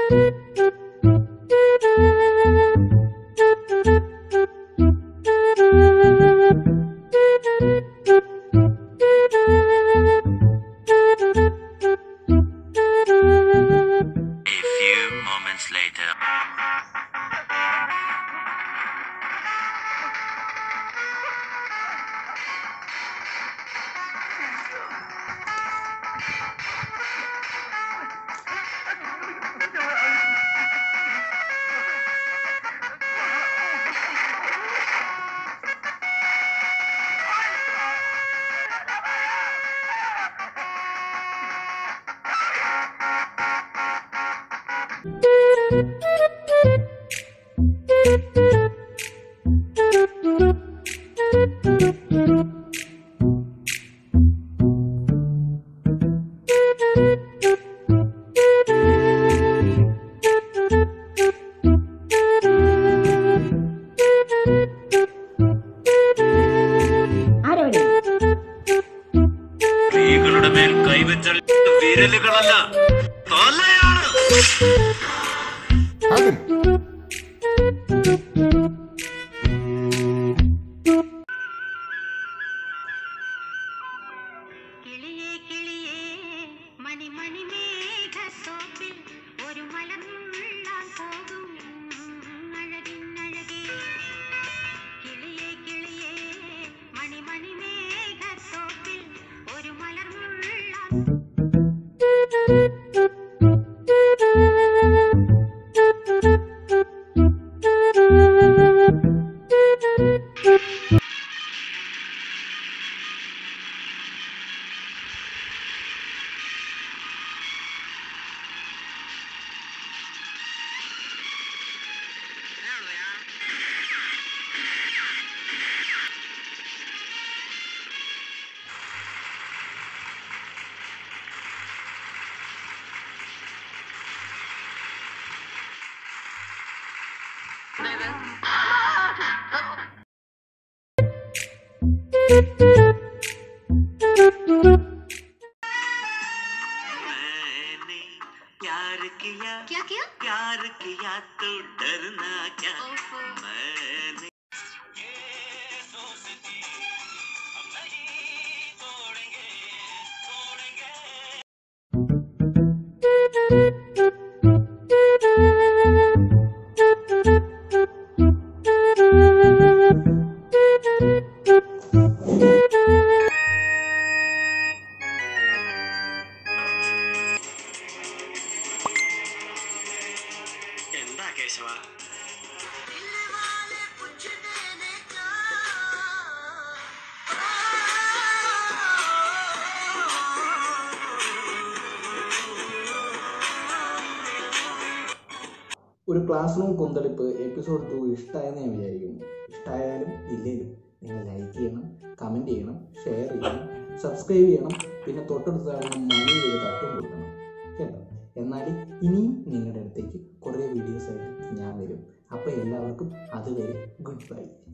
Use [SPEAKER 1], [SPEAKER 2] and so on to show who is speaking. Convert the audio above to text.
[SPEAKER 1] A few moments later.
[SPEAKER 2] ആരവിടെ
[SPEAKER 1] സ്ത്രീകളുടെ മേൽ കൈവച്ചാൽ വിരലുകളല്ല തലയാണ്
[SPEAKER 3] അതെ
[SPEAKER 4] കിളിയേ കിളിയേ മണി മണി മേഘത്തോപ്പിൽ ഒരു മലമുള്ളാൻ പോകും അഴകിന്നഴകേ കിളിയേ കിളിയേ മണി മണി മേഘത്തോപ്പിൽ ഒരു മലർമുള്ളാൻ
[SPEAKER 1] मैंने प्यार किया
[SPEAKER 4] क्या किया
[SPEAKER 1] प्यार किया तो डरना क्या
[SPEAKER 4] ओफो
[SPEAKER 1] मैंने എന്താ കേശവ
[SPEAKER 5] ഒരു ക്ലാസ് റൂം കൊന്തളിപ്പ് എപ്പിസോഡ് ടു ഇഷ്ടമായെന്ന് ഞാൻ വിചാരിക്കുന്നു ഇഷ്ടമായാലും ഇല്ലേലും നിങ്ങൾ ലൈക്ക് ചെയ്യണം കമൻറ്റ് ചെയ്യണം ഷെയർ ചെയ്യണം സബ്സ്ക്രൈബ് ചെയ്യണം പിന്നെ തൊട്ടടുത്ത് കാണുന്ന മണി ഒരു തട്ടും കൊടുക്കണം കേട്ടോ എന്നാൽ ഇനിയും നിങ്ങളുടെ അടുത്തേക്ക് കുറേ വീഡിയോസായിട്ട് ഞാൻ വരും അപ്പോൾ എല്ലാവർക്കും അതുവരെ ഗുഡ് ബൈ